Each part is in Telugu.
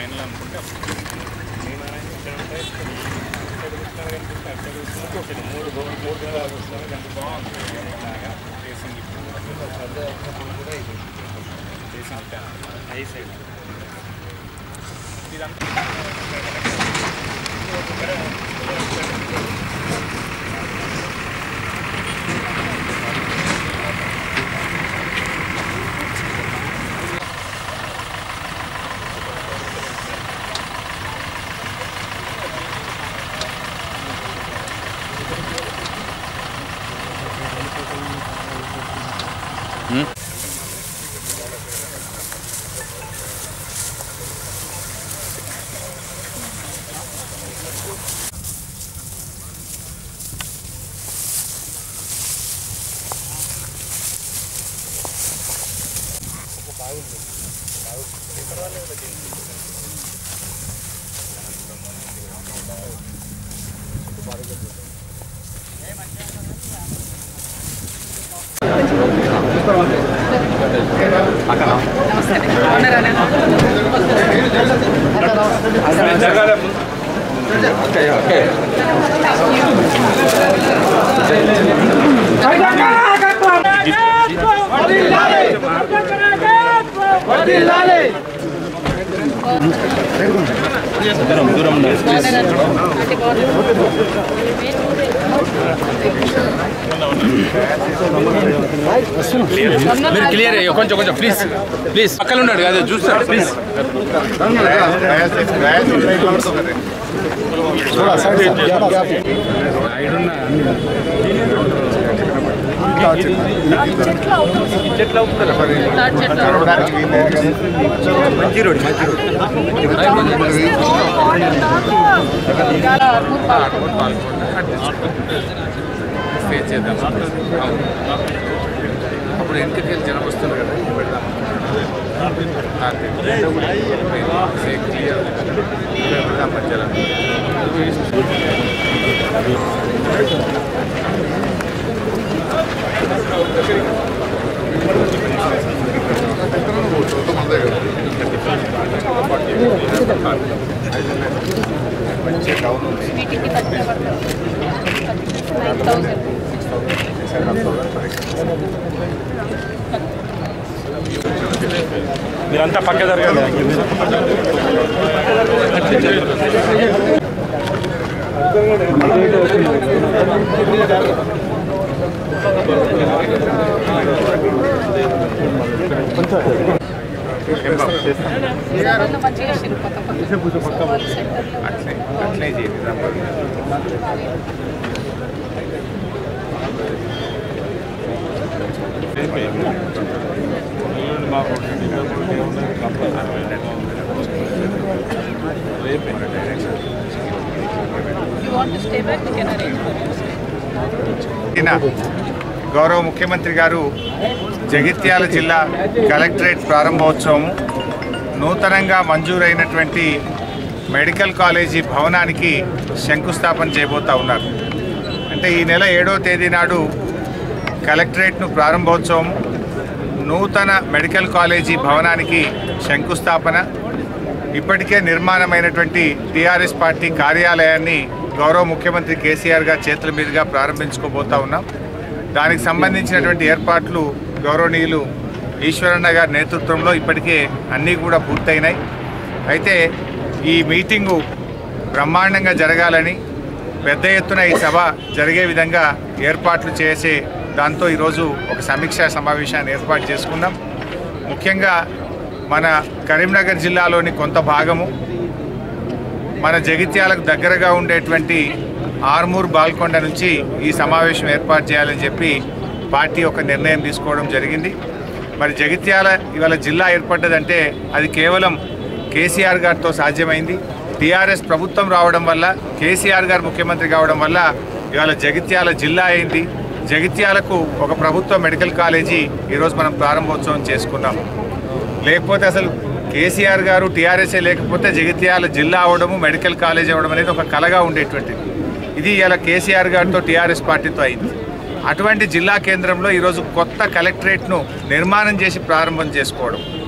ఫైనల్ అనుకుంటే అప్పుడు నేను ఇక్కడ ఉంటే ఇక్కడ ఇక్కడ కూర్చున్నాను కనిపిస్తే అక్కడ కూర్చున్నాను ఇక్కడ మూడు గో- మూడు గోళాలు కూర్చున్నాను కనుక బాగుంటుంది అలాగా ఫేసింగ్ ఫేసింగ్ ఐ సైడ్ ఇదంతా మీరు క్లియర్ అయ్యో కొంచెం కొంచెం ప్లీజ్ ప్లీజ్ పక్కన ఉన్నాడు అదే చూస్తాడు ప్లీజ్ ఫేస్ చేద్దాం అవును. అప్పుడు వెనకకి జనం వస్తున్నారు కదా పెడదాం క్లియర్ పెడదాం మధ్యలో వీటికి తక్కువ పడుతుంది నైన్ థౌసండ్ మీరంతా పక్క జరగాలి సభలో మంచిగా చేసారు పక్క పక్క వాళ్ళ సెంటర్లో అట్లే అట్లే చేద్దాం you want to stay back you can arrange for నిన్న గౌరవ ముఖ్యమంత్రి గారు జగిత్యాల జిల్లా కలెక్టరేట్ ప్రారంభోత్సవం నూతనంగా మంజూరైనటువంటి మెడికల్ కాలేజీ భవనానికి శంకుస్థాపన చేయబోతా ఉన్నారు అంటే ఈ నెల ఏడవ తేదీ నాడు కలెక్టరేట్ను ప్రారంభోత్సవం నూతన మెడికల్ కాలేజీ భవనానికి శంకుస్థాపన ఇప్పటికే నిర్మాణమైనటువంటి టీఆర్ఎస్ పార్టీ కార్యాలయాన్ని గౌరవ ముఖ్యమంత్రి కేసీఆర్ గారి చేతుల మీదుగా ప్రారంభించుకోబోతా ఉన్నాం దానికి సంబంధించినటువంటి ఏర్పాట్లు గౌరవనీయులు ఈశ్వరన్న గారి నేతృత్వంలో ఇప్పటికే అన్నీ కూడా పూర్తయినాయి అయితే ఈ మీటింగు బ్రహ్మాండంగా జరగాలని పెద్ద ఎత్తున ఈ సభ జరిగే విధంగా ఏర్పాట్లు చేసే దాంతో ఈరోజు ఒక సమీక్షా సమావేశాన్ని ఏర్పాటు చేసుకున్నాం ముఖ్యంగా మన కరీంనగర్ జిల్లాలోని కొంత భాగము మన జగిత్యాలకు దగ్గరగా ఉండేటువంటి ఆర్మూర్ బాల్కొండ నుంచి ఈ సమావేశం ఏర్పాటు చేయాలని చెప్పి పార్టీ ఒక నిర్ణయం తీసుకోవడం జరిగింది మరి జగిత్యాల ఇవాళ జిల్లా ఏర్పడ్డదంటే అది కేవలం కేసీఆర్ గారితో సాధ్యమైంది టీఆర్ఎస్ ప్రభుత్వం రావడం వల్ల కేసీఆర్ గారు ముఖ్యమంత్రి కావడం వల్ల ఇవాళ జగిత్యాల జిల్లా అయింది జగిత్యాలకు ఒక ప్రభుత్వ మెడికల్ కాలేజీ ఈరోజు మనం ప్రారంభోత్సవం చేసుకున్నాం లేకపోతే అసలు కేసీఆర్ గారు టీఆర్ఎస్ఏ లేకపోతే జగిత్యాల జిల్లా అవడము మెడికల్ కాలేజ్ అవ్వడం అనేది ఒక కలగా ఉండేటువంటిది ఇది ఇలా కేసీఆర్ గారితో టీఆర్ఎస్ పార్టీతో అయింది అటువంటి జిల్లా కేంద్రంలో ఈరోజు కొత్త కలెక్టరేట్ను నిర్మాణం చేసి ప్రారంభం చేసుకోవడం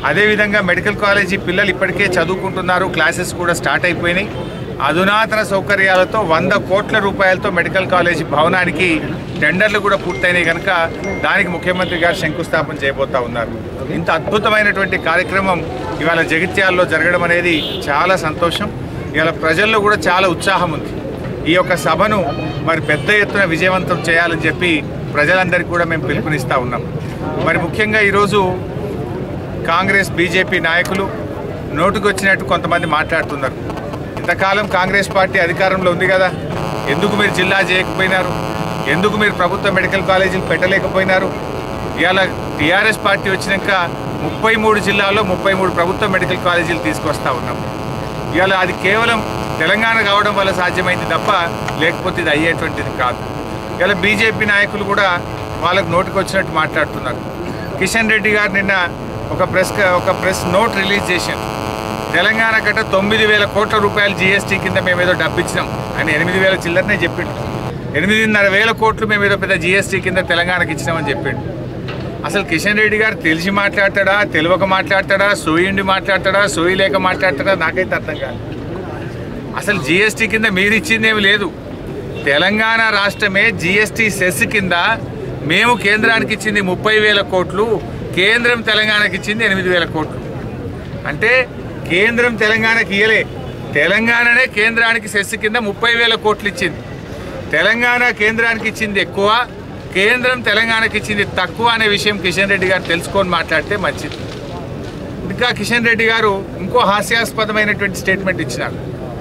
అదేవిధంగా మెడికల్ కాలేజీ పిల్లలు ఇప్పటికే చదువుకుంటున్నారు క్లాసెస్ కూడా స్టార్ట్ అయిపోయినాయి అధునాతన సౌకర్యాలతో వంద కోట్ల రూపాయలతో మెడికల్ కాలేజీ భవనానికి టెండర్లు కూడా పూర్తయినాయి కనుక దానికి ముఖ్యమంత్రి గారు శంకుస్థాపన చేయబోతా ఉన్నారు ఇంత అద్భుతమైనటువంటి కార్యక్రమం ఇవాళ జగిత్యాల్లో జరగడం అనేది చాలా సంతోషం ఇవాళ ప్రజల్లో కూడా చాలా ఉత్సాహం ఉంది ఈ యొక్క సభను మరి పెద్ద ఎత్తున విజయవంతం చేయాలని చెప్పి ప్రజలందరికీ కూడా మేము పిలుపునిస్తూ ఉన్నాం మరి ముఖ్యంగా ఈరోజు కాంగ్రెస్ బీజేపీ నాయకులు నోటుకొచ్చినట్టు కొంతమంది మాట్లాడుతున్నారు ఇంతకాలం కాంగ్రెస్ పార్టీ అధికారంలో ఉంది కదా ఎందుకు మీరు జిల్లా చేయకపోయినారు ఎందుకు మీరు ప్రభుత్వ మెడికల్ కాలేజీలు పెట్టలేకపోయినారు ఇవాళ టీఆర్ఎస్ పార్టీ వచ్చినాక ముప్పై మూడు జిల్లాల్లో ముప్పై మూడు ప్రభుత్వ మెడికల్ కాలేజీలు తీసుకొస్తా ఉన్నాం ఇవాళ అది కేవలం తెలంగాణ కావడం వల్ల సాధ్యమైంది తప్ప లేకపోతే ఇది అయ్యేటువంటిది కాదు ఇవాళ బీజేపీ నాయకులు కూడా వాళ్ళకు నోటికి వచ్చినట్టు మాట్లాడుతున్నారు కిషన్ రెడ్డి గారు నిన్న ఒక ప్రెస్ ఒక ప్రెస్ నోట్ రిలీజ్ చేశారు తెలంగాణ కట్ట తొమ్మిది వేల కోట్ల రూపాయలు జీఎస్టీ కింద మేము ఏదో డబ్బిచ్చినాం అని ఎనిమిది వేల చిల్లరనే చెప్పిండు ఎనిమిదిన్నర వేల కోట్లు మేము ఏదో పెద్ద జీఎస్టీ కింద తెలంగాణకి ఇచ్చినామని చెప్పిండు అసలు కిషన్ రెడ్డి గారు తెలిసి మాట్లాడతాడా తెలియక మాట్లాడతాడా సోయిండి మాట్లాడతాడా సోయి లేక మాట్లాడతాడా నాకైతే అర్థం కాదు అసలు జీఎస్టీ కింద మీరు ఇచ్చింది ఏమి లేదు తెలంగాణ రాష్ట్రమే జీఎస్టీ సెస్ కింద మేము కేంద్రానికి ఇచ్చింది ముప్పై వేల కోట్లు కేంద్రం తెలంగాణకి ఇచ్చింది ఎనిమిది వేల కోట్లు అంటే కేంద్రం తెలంగాణకి ఇయ్యలే తెలంగాణనే కేంద్రానికి సెస్ కింద ముప్పై వేల కోట్లు ఇచ్చింది తెలంగాణ కేంద్రానికి ఇచ్చింది ఎక్కువ కేంద్రం తెలంగాణకి ఇచ్చింది తక్కువ అనే విషయం కిషన్ రెడ్డి గారు తెలుసుకొని మాట్లాడితే మంచిది ఇంకా కిషన్ రెడ్డి గారు ఇంకో హాస్యాస్పదమైనటువంటి స్టేట్మెంట్ ఇచ్చినారు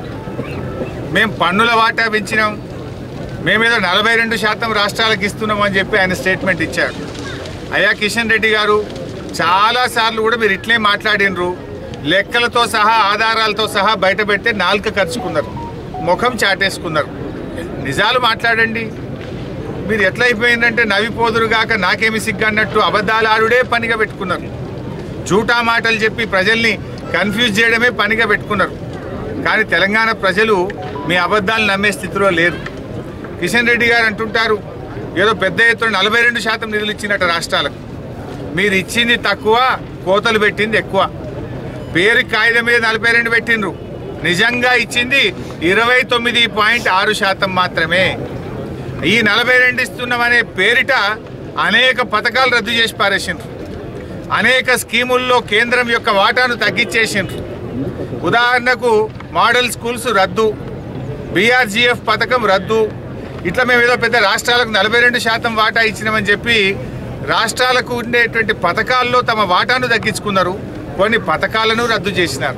మేము పన్నుల వాటా పెంచినాం మేమేదో నలభై రెండు శాతం రాష్ట్రాలకు ఇస్తున్నాం అని చెప్పి ఆయన స్టేట్మెంట్ ఇచ్చాడు అయ్యా కిషన్ రెడ్డి గారు చాలాసార్లు కూడా మీరు ఇట్లే మాట్లాడినరు లెక్కలతో సహా ఆధారాలతో సహా బయట పెడితే నాలుక ఖర్చుకున్నారు ముఖం చాటేసుకున్నారు నిజాలు మాట్లాడండి మీరు ఎట్లా అయిపోయిందంటే నవ్విపోదురు గాక నాకేమి సిగ్గు అన్నట్టు అబద్ధాలు ఆడుడే పనిగా పెట్టుకున్నారు జూటా మాటలు చెప్పి ప్రజల్ని కన్ఫ్యూజ్ చేయడమే పనిగా పెట్టుకున్నారు కానీ తెలంగాణ ప్రజలు మీ అబద్ధాలు నమ్మే స్థితిలో లేరు కిషన్ రెడ్డి గారు అంటుంటారు ఏదో పెద్ద ఎత్తున నలభై రెండు శాతం నిధులు ఇచ్చినట్టు రాష్ట్రాలకు మీరు ఇచ్చింది తక్కువ కోతలు పెట్టింది ఎక్కువ పేరు కాగితం మీద నలభై రెండు పెట్టిండ్రు నిజంగా ఇచ్చింది ఇరవై తొమ్మిది పాయింట్ ఆరు శాతం మాత్రమే ఈ నలభై రెండు ఇస్తున్నామనే పేరిట అనేక పథకాలు రద్దు చేసి పారేసిండ్రు అనేక స్కీముల్లో కేంద్రం యొక్క వాటాను తగ్గించేసిండ్రు ఉదాహరణకు మోడల్ స్కూల్స్ రద్దు బీఆర్జీఎఫ్ పథకం రద్దు ఇట్లా మేము ఏదో పెద్ద రాష్ట్రాలకు నలభై రెండు శాతం వాటా ఇచ్చినామని చెప్పి రాష్ట్రాలకు ఉండేటువంటి పథకాల్లో తమ వాటాను తగ్గించుకున్నారు కొన్ని పథకాలను రద్దు చేసినారు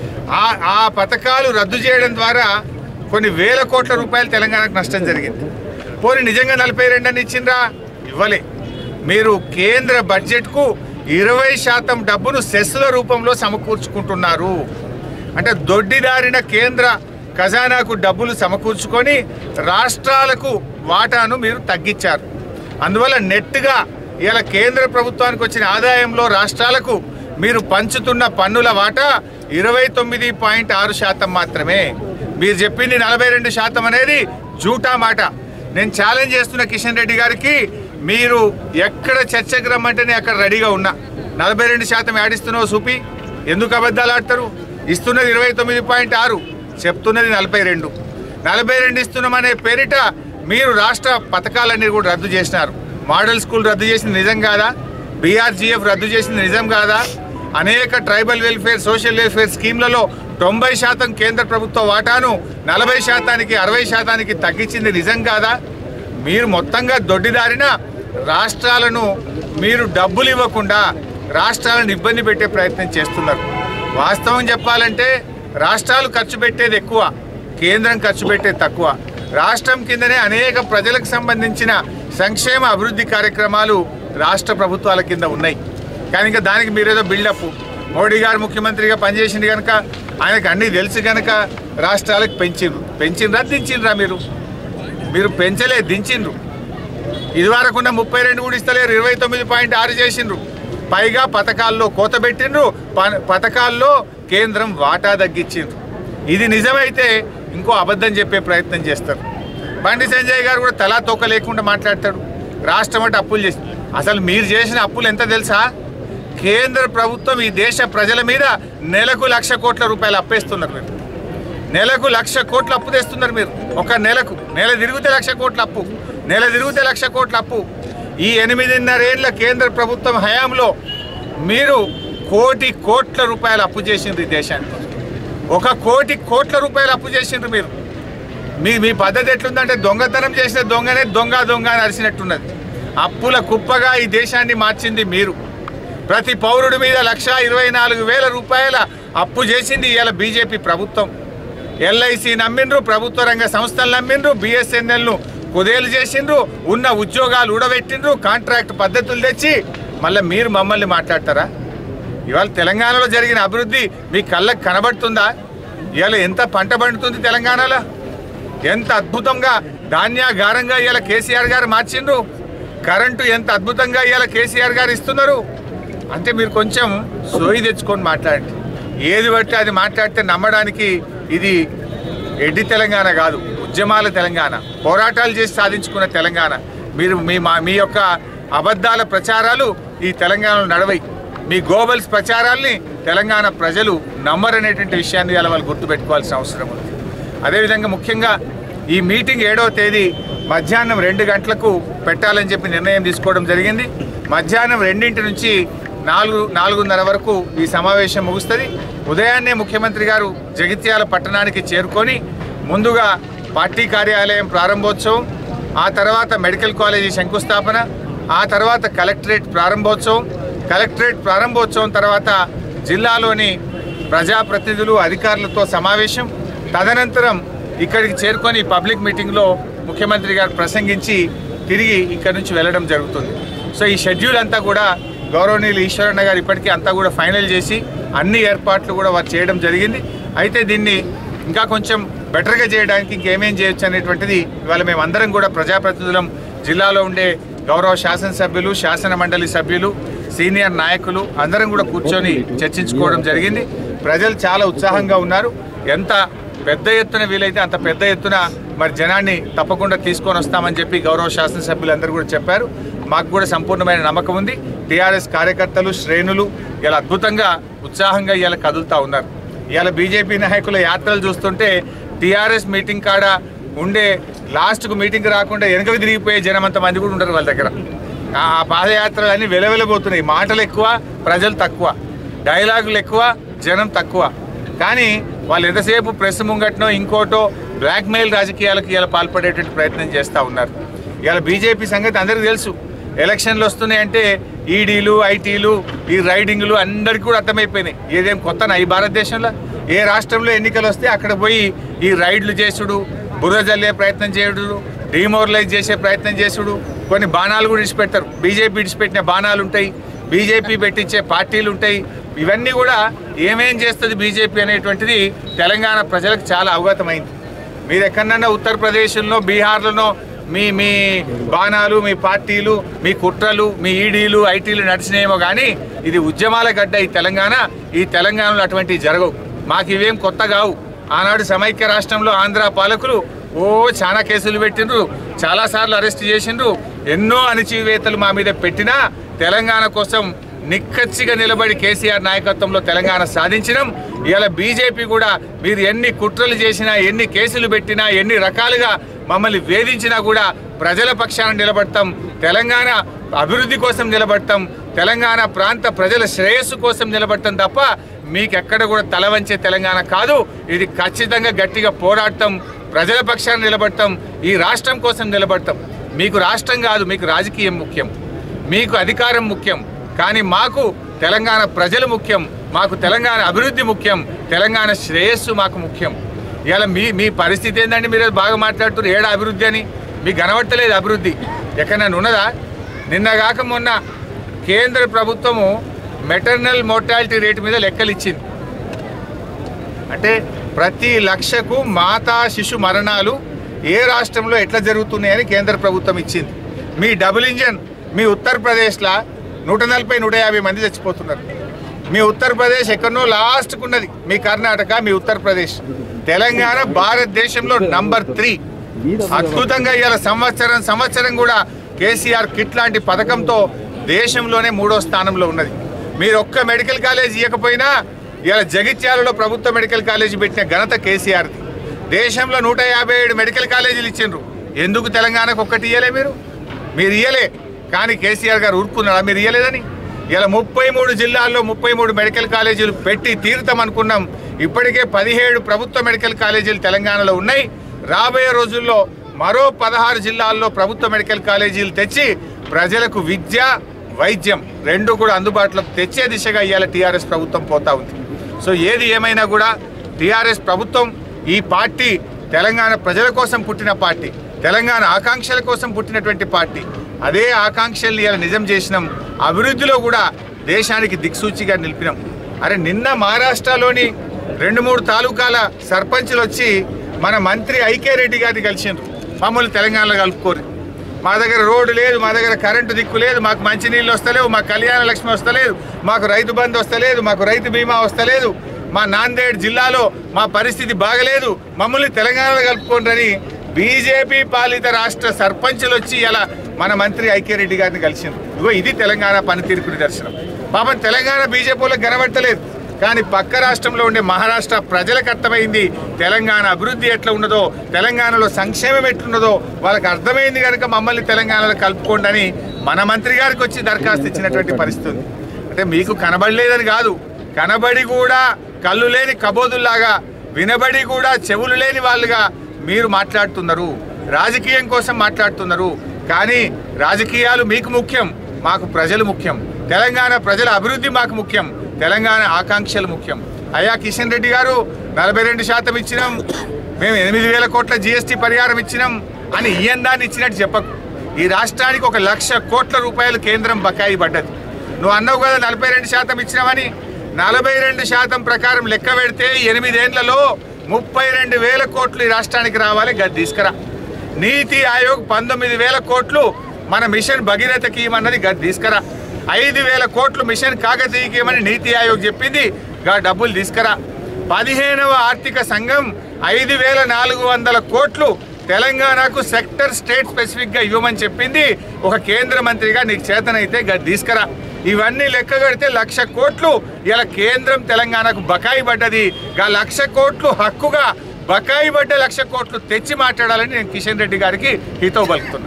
ఆ ఆ పథకాలు రద్దు చేయడం ద్వారా కొన్ని వేల కోట్ల రూపాయలు తెలంగాణకు నష్టం జరిగింది పోనీ నిజంగా నలభై రెండు అని ఇచ్చిండ్రా ఇవ్వలే మీరు కేంద్ర బడ్జెట్కు ఇరవై శాతం డబ్బును సెస్ల రూపంలో సమకూర్చుకుంటున్నారు అంటే దొడ్డిదారిన కేంద్ర ఖజానాకు డబ్బులు సమకూర్చుకొని రాష్ట్రాలకు వాటాను మీరు తగ్గించారు అందువల్ల నెట్గా ఇలా కేంద్ర ప్రభుత్వానికి వచ్చిన ఆదాయంలో రాష్ట్రాలకు మీరు పంచుతున్న పన్నుల వాటా ఇరవై తొమ్మిది పాయింట్ ఆరు శాతం మాత్రమే మీరు చెప్పింది నలభై రెండు శాతం అనేది జూటా మాట నేను ఛాలెంజ్ చేస్తున్న కిషన్ రెడ్డి గారికి మీరు ఎక్కడ చర్చకు రమ్మంటేనే అక్కడ రెడీగా ఉన్నా నలభై రెండు శాతం యాడిస్తున్నావు చూపి ఎందుకు అబద్ధాలు ఆడతారు ఇస్తున్నది ఇరవై తొమ్మిది పాయింట్ ఆరు చెప్తున్నది నలభై రెండు నలభై రెండు ఇస్తున్నామనే పేరిట మీరు రాష్ట్ర పథకాలన్నీ కూడా రద్దు చేసినారు మోడల్ స్కూల్ రద్దు చేసింది నిజం కాదా బీఆర్జీఎఫ్ రద్దు చేసింది నిజం కాదా అనేక ట్రైబల్ వెల్ఫేర్ సోషల్ వెల్ఫేర్ స్కీమ్లలో తొంభై శాతం కేంద్ర ప్రభుత్వ వాటాను నలభై శాతానికి అరవై శాతానికి తగ్గించింది నిజం కాదా మీరు మొత్తంగా దొడ్డిదారిన రాష్ట్రాలను మీరు డబ్బులు ఇవ్వకుండా రాష్ట్రాలను ఇబ్బంది పెట్టే ప్రయత్నం చేస్తున్నారు వాస్తవం చెప్పాలంటే రాష్ట్రాలు ఖర్చు పెట్టేది ఎక్కువ కేంద్రం ఖర్చు పెట్టేది తక్కువ రాష్ట్రం కిందనే అనేక ప్రజలకు సంబంధించిన సంక్షేమ అభివృద్ధి కార్యక్రమాలు రాష్ట్ర ప్రభుత్వాల కింద ఉన్నాయి కానీ ఇంకా దానికి మీరేదో బిల్డప్ మోడీ గారు ముఖ్యమంత్రిగా పనిచేసింది కనుక ఆయనకు అన్నీ తెలుసు కనుక రాష్ట్రాలకు పెంచిండ్రు పెంచిండ్రా దించిండ్రా మీరు మీరు పెంచలే దించిండ్రు ఇదివరకు ఉన్న ముప్పై రెండు కూడా ఇస్తలేరు ఇరవై తొమ్మిది పాయింట్ ఆరు చేసిండ్రు పైగా పథకాల్లో కోత పెట్టిండ్రు ప- పథకాల్లో కేంద్రం వాటా తగ్గించిండ్రు ఇది నిజమైతే ఇంకో అబద్ధం చెప్పే ప్రయత్నం చేస్తారు బండి సంజయ్ గారు కూడా తలా తోక లేకుండా మాట్లాడతాడు రాష్ట్రం అంటే అప్పులు చేసి అసలు మీరు చేసిన అప్పులు ఎంత తెలుసా కేంద్ర ప్రభుత్వం ఈ దేశ ప్రజల మీద నెలకు లక్ష కోట్ల రూపాయలు అప్పేస్తున్నారు మీరు నెలకు లక్ష కోట్ల అప్పు తెస్తున్నారు మీరు ఒక నెలకు నెల తిరిగితే లక్ష కోట్ల అప్పు నెల తిరిగితే లక్ష కోట్ల అప్పు ఈ ఎనిమిదిన్నరేళ్ల కేంద్ర ప్రభుత్వం హయాంలో మీరు కోటి కోట్ల రూపాయలు అప్పు చేసిండ్రు ఈ దేశానికి ఒక కోటి కోట్ల రూపాయలు అప్పు చేసిండ్రు మీరు మీ మీ పద్ధతి ఎట్లుందంటే దొంగతనం చేసిన దొంగనే దొంగ దొంగ అని అరిసినట్టున్నది అప్పుల కుప్పగా ఈ దేశాన్ని మార్చింది మీరు ప్రతి పౌరుడి మీద లక్ష ఇరవై నాలుగు వేల రూపాయల అప్పు చేసింది ఇవాళ బీజేపీ ప్రభుత్వం ఎల్ఐసి నమ్మిండ్రు ప్రభుత్వ రంగ సంస్థలు నమ్మిండ్రు బిఎస్ఎన్ఎల్ను కుదేలు చేసిండ్రు ఉన్న ఉద్యోగాలు ఊడబెట్టిండ్రు కాంట్రాక్ట్ పద్ధతులు తెచ్చి మళ్ళీ మీరు మమ్మల్ని మాట్లాడతారా ఇవాళ తెలంగాణలో జరిగిన అభివృద్ధి మీ కళ్ళకు కనబడుతుందా ఇవాళ ఎంత పంట పండుతుంది తెలంగాణలో ఎంత అద్భుతంగా ధాన్యాగారంగా ఇవాళ కేసీఆర్ గారు మార్చిండ్రు కరెంటు ఎంత అద్భుతంగా ఇవాళ కేసీఆర్ గారు ఇస్తున్నారు అంటే మీరు కొంచెం సోయి తెచ్చుకొని మాట్లాడండి ఏది బట్టి అది మాట్లాడితే నమ్మడానికి ఇది ఎడ్డి తెలంగాణ కాదు ఉద్యమాల తెలంగాణ పోరాటాలు చేసి సాధించుకున్న తెలంగాణ మీరు మీ మా మీ యొక్క అబద్ధాల ప్రచారాలు ఈ తెలంగాణలో నడవై మీ గోబల్స్ ప్రచారాల్ని తెలంగాణ ప్రజలు నమ్మరనేటువంటి విషయాన్ని ఇలా వాళ్ళు గుర్తుపెట్టుకోవాల్సిన అవసరం ఉంది అదేవిధంగా ముఖ్యంగా ఈ మీటింగ్ ఏడవ తేదీ మధ్యాహ్నం రెండు గంటలకు పెట్టాలని చెప్పి నిర్ణయం తీసుకోవడం జరిగింది మధ్యాహ్నం రెండింటి నుంచి నాలుగు నాలుగున్నర వరకు ఈ సమావేశం ముగుస్తుంది ఉదయాన్నే ముఖ్యమంత్రి గారు జగిత్యాల పట్టణానికి చేరుకొని ముందుగా పార్టీ కార్యాలయం ప్రారంభోత్సవం ఆ తర్వాత మెడికల్ కాలేజీ శంకుస్థాపన ఆ తర్వాత కలెక్టరేట్ ప్రారంభోత్సవం కలెక్టరేట్ ప్రారంభోత్సవం తర్వాత జిల్లాలోని ప్రజాప్రతినిధులు అధికారులతో సమావేశం తదనంతరం ఇక్కడికి చేరుకొని పబ్లిక్ మీటింగ్లో ముఖ్యమంత్రి గారు ప్రసంగించి తిరిగి ఇక్కడి నుంచి వెళ్ళడం జరుగుతుంది సో ఈ షెడ్యూల్ అంతా కూడా గౌరవనీయులు ఈశ్వరన్న గారు ఇప్పటికీ అంతా కూడా ఫైనల్ చేసి అన్ని ఏర్పాట్లు కూడా వారు చేయడం జరిగింది అయితే దీన్ని ఇంకా కొంచెం బెటర్గా చేయడానికి ఇంకేమేం చేయొచ్చు అనేటువంటిది ఇవాళ మేమందరం కూడా ప్రజాప్రతినిధులం జిల్లాలో ఉండే గౌరవ శాసనసభ్యులు శాసన మండలి సభ్యులు సీనియర్ నాయకులు అందరం కూడా కూర్చొని చర్చించుకోవడం జరిగింది ప్రజలు చాలా ఉత్సాహంగా ఉన్నారు ఎంత పెద్ద ఎత్తున వీలైతే అంత పెద్ద ఎత్తున మరి జనాన్ని తప్పకుండా తీసుకొని వస్తామని చెప్పి గౌరవ శాసనసభ్యులందరూ కూడా చెప్పారు మాకు కూడా సంపూర్ణమైన నమ్మకం ఉంది టీఆర్ఎస్ కార్యకర్తలు శ్రేణులు ఇలా అద్భుతంగా ఉత్సాహంగా ఇలా కదులుతూ ఉన్నారు ఇవాళ బీజేపీ నాయకుల యాత్రలు చూస్తుంటే టీఆర్ఎస్ మీటింగ్ కాడ ఉండే లాస్ట్కు మీటింగ్ రాకుండా వెనకకు తిరిగిపోయే జనం అంత మంది కూడా ఉంటారు వాళ్ళ దగ్గర ఆ పాదయాత్రలు అన్నీ వెలవెలబోతున్నాయి మాటలు ఎక్కువ ప్రజలు తక్కువ డైలాగులు ఎక్కువ జనం తక్కువ కానీ వాళ్ళు ఎంతసేపు ప్రెస్ ముంగట్నో ఇంకోటో బ్లాక్మెయిల్ రాజకీయాలకు ఇలా పాల్పడేటువంటి ప్రయత్నం చేస్తూ ఉన్నారు ఇవాళ బీజేపీ సంగతి అందరికీ తెలుసు ఎలక్షన్లు వస్తున్నాయంటే ఈడీలు ఐటీలు ఈ రైడింగ్లు అందరికీ కూడా అర్థమైపోయినాయి ఏదేం కొత్తనా ఈ భారతదేశంలో ఏ రాష్ట్రంలో ఎన్నికలు వస్తే అక్కడ పోయి ఈ రైడ్లు చేసుడు బురద జల్లే ప్రయత్నం చేయడు డిమోరలైజ్ చేసే ప్రయత్నం చేసుడు కొన్ని బాణాలు కూడా ఇడిచిపెడతారు బీజేపీ ఇడిచిపెట్టిన బాణాలు ఉంటాయి బీజేపీ పెట్టించే పార్టీలు ఉంటాయి ఇవన్నీ కూడా ఏమేం చేస్తుంది బీజేపీ అనేటువంటిది తెలంగాణ ప్రజలకు చాలా అవగతమైంది మీరు ఎక్కడన్నా ఉత్తరప్రదేశ్లో బీహార్లోనో మీ మీ బాణాలు మీ పార్టీలు మీ కుట్రలు మీ ఈడీలు ఐటీలు నడిచినాయేమో కానీ ఇది ఉద్యమాల గడ్డ ఈ తెలంగాణ ఈ తెలంగాణలో అటువంటివి జరగవు మాకు ఇవేం కొత్త కావు ఆనాడు సమైక్య రాష్ట్రంలో ఆంధ్ర పాలకులు ఓ చాలా కేసులు పెట్టిండ్రు చాలాసార్లు అరెస్ట్ చేసిండ్రు ఎన్నో అణచివేతలు మా మీద పెట్టినా తెలంగాణ కోసం నిక్కచ్చిగా నిలబడి కేసీఆర్ నాయకత్వంలో తెలంగాణ సాధించినాం ఇవాళ బీజేపీ కూడా మీరు ఎన్ని కుట్రలు చేసినా ఎన్ని కేసులు పెట్టినా ఎన్ని రకాలుగా మమ్మల్ని వేధించినా కూడా ప్రజల పక్షాన నిలబడతాం తెలంగాణ అభివృద్ధి కోసం నిలబడతాం తెలంగాణ ప్రాంత ప్రజల శ్రేయస్సు కోసం నిలబడతాం తప్ప మీకెక్కడ కూడా తల వంచే తెలంగాణ కాదు ఇది ఖచ్చితంగా గట్టిగా పోరాడతాం ప్రజల పక్షాన నిలబడతాం ఈ రాష్ట్రం కోసం నిలబడతాం మీకు రాష్ట్రం కాదు మీకు రాజకీయం ముఖ్యం మీకు అధికారం ముఖ్యం కానీ మాకు తెలంగాణ ప్రజలు ముఖ్యం మాకు తెలంగాణ అభివృద్ధి ముఖ్యం తెలంగాణ శ్రేయస్సు మాకు ముఖ్యం ఇవాళ మీ మీ పరిస్థితి ఏంటంటే మీరు బాగా మాట్లాడుతున్నారు ఏడా అభివృద్ధి అని మీకు కనబట్టలేదు అభివృద్ధి ఎక్కడైనా ఉన్నదా నిన్న కాక మొన్న కేంద్ర ప్రభుత్వము మెటర్నల్ మోర్టాలిటీ రేటు మీద లెక్కలు ఇచ్చింది అంటే ప్రతి లక్షకు మాతా శిశు మరణాలు ఏ రాష్ట్రంలో ఎట్లా జరుగుతున్నాయని కేంద్ర ప్రభుత్వం ఇచ్చింది మీ డబుల్ ఇంజన్ మీ ఉత్తరప్రదేశ్లో నూట నలభై నూట యాభై మంది చచ్చిపోతున్నారు మీ ఉత్తరప్రదేశ్ ఎక్కడనో లాస్ట్కు ఉన్నది మీ కర్ణాటక మీ ఉత్తరప్రదేశ్ తెలంగాణ భారతదేశంలో నంబర్ త్రీ అద్భుతంగా ఇవాళ సంవత్సరం సంవత్సరం కూడా కేసీఆర్ కిట్ లాంటి పథకంతో దేశంలోనే మూడో స్థానంలో ఉన్నది మీరు ఒక్క మెడికల్ కాలేజ్ ఇవ్వకపోయినా ఇలా జగిత్యాలలో ప్రభుత్వ మెడికల్ కాలేజీ పెట్టిన ఘనత కేసీఆర్ది దేశంలో నూట యాభై ఏడు మెడికల్ కాలేజీలు ఇచ్చిండ్రు ఎందుకు తెలంగాణకు ఒక్కటి ఇయ్యలే మీరు మీరు ఇయ్యలే కానీ కేసీఆర్ గారు ఊరుకున్నారా మీరు ఇయ్యలేదని ఇలా ముప్పై మూడు జిల్లాల్లో ముప్పై మూడు మెడికల్ కాలేజీలు పెట్టి తీరుతాం అనుకున్నాం ఇప్పటికే పదిహేడు ప్రభుత్వ మెడికల్ కాలేజీలు తెలంగాణలో ఉన్నాయి రాబోయే రోజుల్లో మరో పదహారు జిల్లాల్లో ప్రభుత్వ మెడికల్ కాలేజీలు తెచ్చి ప్రజలకు విద్య వైద్యం రెండు కూడా అందుబాటులోకి తెచ్చే దిశగా ఇవాళ టీఆర్ఎస్ ప్రభుత్వం పోతా ఉంది సో ఏది ఏమైనా కూడా టీఆర్ఎస్ ప్రభుత్వం ఈ పార్టీ తెలంగాణ ప్రజల కోసం పుట్టిన పార్టీ తెలంగాణ ఆకాంక్షల కోసం పుట్టినటువంటి పార్టీ అదే ఆకాంక్షల్ని ఇలా నిజం చేసినాం అభివృద్ధిలో కూడా దేశానికి దిక్సూచిగా నిలిపినాం అరే నిన్న మహారాష్ట్రలోని రెండు మూడు తాలూకాల సర్పంచులు వచ్చి మన మంత్రి ఐకే రెడ్డి గారిని కలిసిండ్రు మమ్మల్ని తెలంగాణలో కలుపుకోరు మా దగ్గర రోడ్డు లేదు మా దగ్గర కరెంటు దిక్కు లేదు మాకు మంచినీళ్ళు వస్తలేవు మాకు కళ్యాణ లక్ష్మి వస్తలేదు మాకు రైతు బంధు వస్తలేదు మాకు రైతు బీమా వస్తలేదు మా నాందేడ్ జిల్లాలో మా పరిస్థితి బాగలేదు మమ్మల్ని తెలంగాణలో కలుపుకోండి బీజేపీ పాలిత రాష్ట్ర సర్పంచులు వచ్చి ఇలా మన మంత్రి ఐక్యరెడ్డి గారిని కలిసిండ్రు ఇగో ఇది తెలంగాణ పనితీరుకు నిదర్శనం పాపం తెలంగాణ బీజేపీలకు కనబడతలేదు కానీ పక్క రాష్ట్రంలో ఉండే మహారాష్ట్ర ప్రజలకు అర్థమైంది తెలంగాణ అభివృద్ధి ఎట్లా ఉన్నదో తెలంగాణలో సంక్షేమం ఎట్లున్నదో వాళ్ళకి అర్థమైంది కనుక మమ్మల్ని తెలంగాణలో కలుపుకోండి అని మన మంత్రి గారికి వచ్చి దరఖాస్తు ఇచ్చినటువంటి పరిస్థితి ఉంది అంటే మీకు కనబడలేదని కాదు కనబడి కూడా కళ్ళు లేని కబోదుల్లాగా వినబడి కూడా చెవులు లేని వాళ్ళుగా మీరు మాట్లాడుతున్నారు రాజకీయం కోసం మాట్లాడుతున్నారు కానీ రాజకీయాలు మీకు ముఖ్యం మాకు ప్రజలు ముఖ్యం తెలంగాణ ప్రజల అభివృద్ధి మాకు ముఖ్యం తెలంగాణ ఆకాంక్షలు ముఖ్యం అయ్యా కిషన్ రెడ్డి గారు నలభై రెండు శాతం ఇచ్చినాం మేము ఎనిమిది వేల కోట్ల జిఎస్టీ పరిహారం ఇచ్చినాం అని ఇయ్యందాన్ని ఇచ్చినట్టు చెప్పకు ఈ రాష్ట్రానికి ఒక లక్ష కోట్ల రూపాయలు కేంద్రం బకాయి పడ్డది నువ్వు అన్నావు కదా నలభై రెండు శాతం ఇచ్చినామని నలభై రెండు శాతం ప్రకారం లెక్క పెడితే ఎనిమిదేళ్లలో ముప్పై రెండు వేల కోట్లు ఈ రాష్ట్రానికి రావాలి గది తీసుకురా నీతి ఆయోగ్ పంతొమ్మిది వేల కోట్లు మన మిషన్ భగీరథకి ఇవ్వమన్నది గది తీసుకురా ఐదు వేల కోట్లు మిషన్ కాకతీయకి ఇవ్వమని నీతి ఆయోగ్ చెప్పింది గా డబ్బులు తీసుకురా పదిహేనవ ఆర్థిక సంఘం ఐదు వేల నాలుగు వందల కోట్లు తెలంగాణకు సెక్టర్ స్టేట్ స్పెసిఫిక్ గా ఇవ్వమని చెప్పింది ఒక కేంద్ర మంత్రిగా నీకు చేతనైతే గది తీసుకురా ఇవన్నీ లెక్క కడితే లక్ష కోట్లు ఇలా కేంద్రం తెలంగాణకు బకాయి పడ్డది గా లక్ష కోట్లు హక్కుగా బకాయి పడ్డ లక్ష కోట్లు తెచ్చి మాట్లాడాలని నేను కిషన్ రెడ్డి గారికి హితో పలుకుతున్నా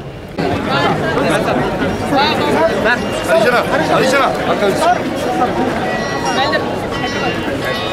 బయలుదేరు.